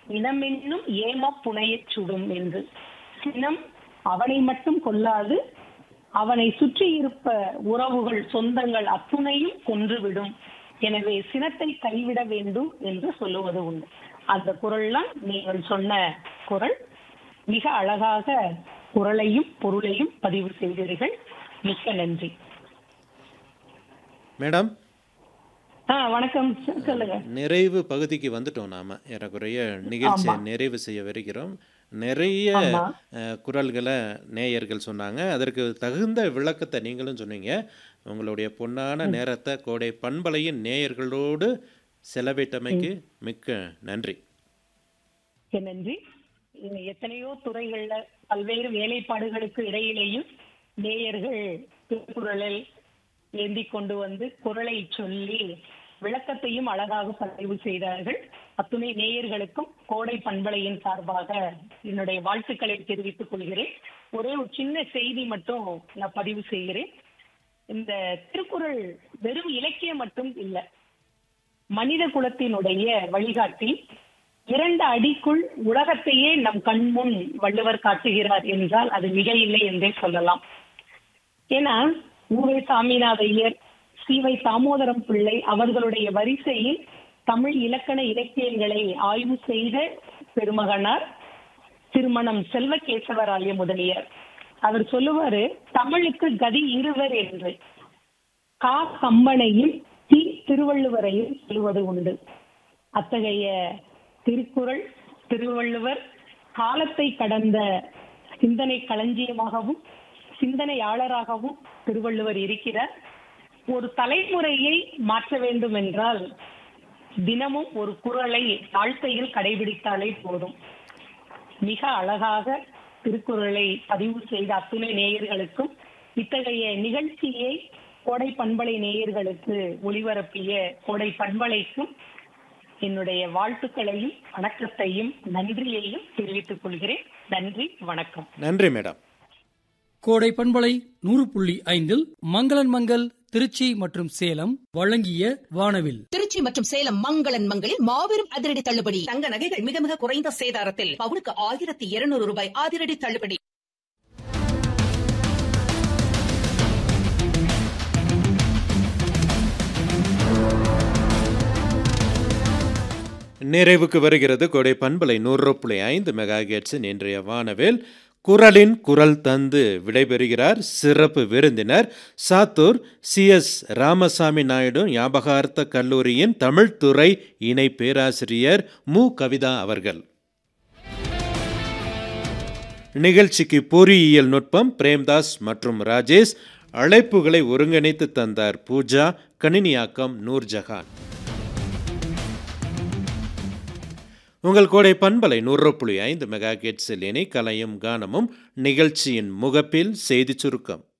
இனமென்னும் ஏம புனையச் சுடும் என்று சினம் அவனை மட்டும் கொல்லாது அவனை சுற்றி இருப்ப உறவுகள் சொந்தங்கள் அத்துணையும் கொன்றுவிடும் எனவே சினத்தை கைவிட வேண்டும் என்று சொல்லுவது உண்டு அந்த குரல்லாம் நீங்கள் சொன்ன குரல் மிக அழகாக குரலையும் பொருளையும் பதிவு செய்தீர்கள் மிக்க நன்றி மேடம் ஆ வணக்கம் சொ- சொல்லுங்க நிறைவு பகுதிக்கு வந்துட்டோம் நாம ஏறக்குறைய நிகழ்ச்சியை நிறைவு செய்ய வருகிறோம் நிறைய ஆமா. அஹ், குரல்களை நேயர்கள் சொன்னாங்க அதற்கு தகுந்த விளக்கத்தை நீங்களும் சொன்னீங்க உங்களுடைய பொன்னான நேரத்தை கோடை பண்பலையின் நேயர்களோடு செலவிட்டமைக்கு மிக்க நன்றி மிக்க நன்றி இது எத்தனையோ துறைகள்ல பல்வேறு வேலைப்பாடுகளுக்கு இடையிலேயும் நேயர்கள் திருக்குறளில் ஏந்தி கொண்டு வந்து குரலை சொல்லி விளக்கத்தையும் அழகாக பதிவு செய்தார்கள் அத்துணை நேயர்களுக்கும் கோடை பண்பலையின் சார்பாக என்னுடைய வாழ்த்துக்களை தெரிவித்துக் கொள்கிறேன் ஒரே ஒரு சின்ன செய்தி மட்டும் நான் பதிவு செய்கிறேன் இந்த திருக்குறள் வெறும் இலக்கியம் மட்டும் இல்லை மனித குலத்தினுடைய வழிகாட்டி இரண்டு அடிக்குள் உலகத்தையே நம் கண்முன் வள்ளுவர் காட்டுகிறார் என்றால் அது மிக இல்லை என்றே சொல்லலாம் ஏன்னா ஊவே சாமிநாத ஐயர் சீவை தாமோதரம் பிள்ளை அவர்களுடைய வரிசையில் தமிழ் இலக்கண இலக்கியங்களை ஆய்வு செய்த பெருமகனார் திருமணம் செல்வகேசவராய முதலியார் அவர் சொல்லுவாரு தமிழுக்கு கதி இருவர் என்று கா கம்பனையும் தி திருவள்ளுவரையும் சொல்லுவது உண்டு அத்தகைய திருக்குறள் திருவள்ளுவர் காலத்தை கடந்த சிந்தனை களஞ்சியமாகவும் சிந்தனையாளராகவும் திருவள்ளுவர் இருக்கிறார் ஒரு தலைமுறையை மாற்ற வேண்டும் என்றால் தினமும் ஒரு குறளை வாழ்க்கையில் கடைபிடித்தாலே போதும் மிக அழகாக திருக்குறளை பதிவு செய்த அத்துணை நேயர்களுக்கும் இத்தகைய நிகழ்ச்சியை கோடை பண்பலை நேயர்களுக்கு ஒளிபரப்பிய கோடை பண்பலைக்கும் என்னுடைய வாழ்த்துக்களையும் வணக்கத்தையும் நன்றியையும் தெரிவித்துக் கொள்கிறேன் நன்றி வணக்கம் நன்றி மேடம் கோடை பண்பலை நூறு புள்ளி ஐந்தில் மங்களன் மங்கல் திருச்சி மற்றும் சேலம் வழங்கிய வானவில் திருச்சி மற்றும் சேலம் மங்களன் மங்களில் மாபெரும் அதிரடி தள்ளுபடி தங்க நகைகள் மிக மிக குறைந்த சேதாரத்தில் பவுனுக்கு ஆயிரத்தி இருநூறு ரூபாய் அதிரடி தள்ளுபடி நிறைவுக்கு வருகிறது கோடை பண்பலை நூறு புள்ளி ஐந்து மெகா கேட்ஸின் இன்றைய வானவேல் குரலின் குரல் தந்து விடைபெறுகிறார் சிறப்பு விருந்தினர் சாத்தூர் சிஎஸ் ராமசாமி நாயுடு ஞாபகார்த்த கல்லூரியின் தமிழ்துறை இணை பேராசிரியர் மு கவிதா அவர்கள் நிகழ்ச்சிக்கு பொறியியல் நுட்பம் பிரேம்தாஸ் மற்றும் ராஜேஷ் அழைப்புகளை ஒருங்கிணைத்து தந்தார் பூஜா கணினியாக்கம் நூர்ஜஹான் உங்கள் கோடை பண்பலை நூறு புள்ளி ஐந்து மெகா கேட்ஸில் இணை கலையும் கானமும் நிகழ்ச்சியின் முகப்பில் செய்திச் சுருக்கம்